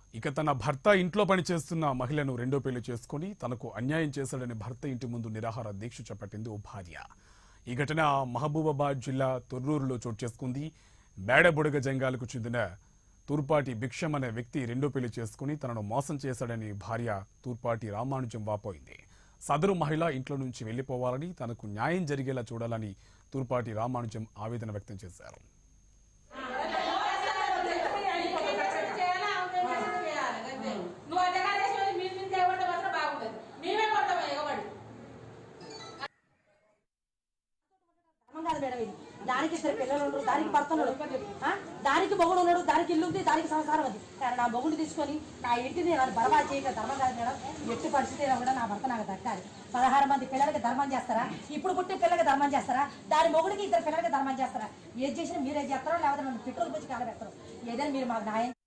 ఇక తన భర్త ఇంట్లో పని చేస్తున్న మహిళను రెండో పెళ్లి చేసుకుని తనకు అన్యాయం చేశాడని భర్త ఇంటి ముందు నిరాహార దీక్ష చేపట్టింది ఓ భార్య ఈ ఘటన మహబూబాబాద్ జిల్లా తొర్రూరులో చోటు చేసుకుంది బేడబుడగ జంగాలకు చెందిన తూర్పాటి భిక్షం అనే వ్యక్తి రెండో పెళ్లి చేసుకుని తనను మోసం చేశాడని భార్య తూర్పాటి రామానుజం వాపోయింది సదరు మహిళ ఇంట్లో నుంచి వెళ్లిపోవాలని తనకు న్యాయం జరిగేలా చూడాలని తూర్పాటి రామానుజం ఆవేదన వ్యక్తం చేశారు నువ్వు అడ్డగాలు వేసి మీరు మీరు చేయబడితే మాత్రం బాగుండదు మేమే కొడతాం ఎగబడి ధర్మం కాదు మేడం ఇది దానికి ఇద్దరు పిల్లలు ఉండరు దానికి భర్త ఉన్నాడు ఆ? దానికి మొగుడు ఉన్నాడు దానికి ఇల్లు ఉంది దానికి సంసారం ఉంది కానీ నా మొగుడు తీసుకొని నా ఇంటిని నన్ను బరబాదు చేయక ధర్మం కాదు మేడం ఎట్టి పరిస్థితి అయినా కూడా నా భర్త నాకు దక్కాలి పదహారు మంది పిల్లలకి ధర్మం చేస్తారా ఇప్పుడు పుట్టే పిల్లలకి ధర్మం చేస్తారా దాని మొగుడికి ఇద్దరు పిల్లలకి ధర్మం చేస్తారా ఏది చేసినా మీరే చేస్తారో లేకపోతే నన్ను పెట్రోల్ పోసి కాలబెడతారు ఏదైనా మీరు మాకు న్యాయం